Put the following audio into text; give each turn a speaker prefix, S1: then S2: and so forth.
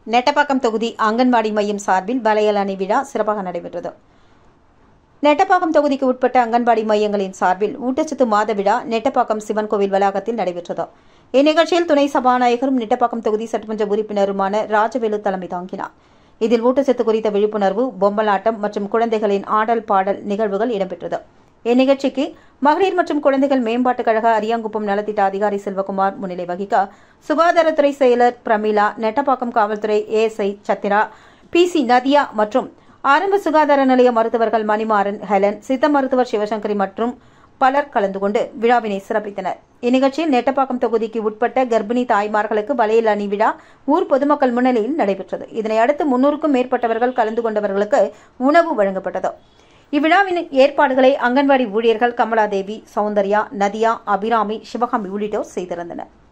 S1: நெட்டப்பாக்கம் தொகுதி அங்கன்வாடி மையம் சார்பில் வளையல் அணி விழா சிறப்பாக நடைபெற்றது நெட்டப்பாக்கம் தொகுதிக்கு உட்பட்ட அங்கன்வாடி மையங்களின் சார்பில் ஊட்டச்சத்து மாத விழா நெட்டப்பாக்கம் சிவன் கோவில் வளாகத்தில் நடைபெற்றது இந்நிகழ்ச்சியில் துணை சபாநாயகரும் நெட்டப்பாக்கம் தொகுதி சட்டமன்ற உறுப்பினருமான ராஜவேலு தலைமை தாங்கினார் இதில் ஊட்டச்சத்து குறித்த விழிப்புணர்வு பொம்மலாட்டம் மற்றும் குழந்தைகளின் ஆடல் பாடல் நிகழ்வுகள் இடம்பெற்றது இந்நிகழ்ச்சிக்கு மகளிர் மற்றும் குழந்தைகள் மேம்பாட்டுக் கழக அரியாங்குப்பம் நலத்திட்ட அதிகாரி செல்வகுமார் முன்னிலை வகிக்க சுகாதாரத்துறை செயலர் பிரமிளா நெட்டப்பாக்கம் காவல்துறை ஏஎஸ்ஐ சத்திரா பி சி நதியா மற்றும் ஆரம்ப சுகாதார நிலைய மருத்துவர்கள் மணிமாறன் ஹெலன் சித்த மருத்துவர் சிவசங்கரி மற்றும் பலர் கலந்து கொண்டு விழாவினை சிறப்பித்தனர் இந்நிகழ்ச்சியில் நெட்டப்பாக்கம் தொகுதிக்கு உட்பட்ட கர்ப்பிணி தாய்மார்களுக்கு வளையல் அணி விழா ஊர் பொதுமக்கள் முன்னிலையில் நடைபெற்றது இதனை அடுத்து முன்னூறுக்கும் மேற்பட்டவர்கள் கலந்து கொண்டவர்களுக்கு உணவு வழங்கப்பட்டது இவ்விழாவின் ஏற்பாடுகளை அங்கன்வாடி ஊழியர்கள் கமலாதேவி சௌந்தர்யா நதியா அபிராமி சிவகாமி உள்ளிட்டோர் செய்திருந்தனர்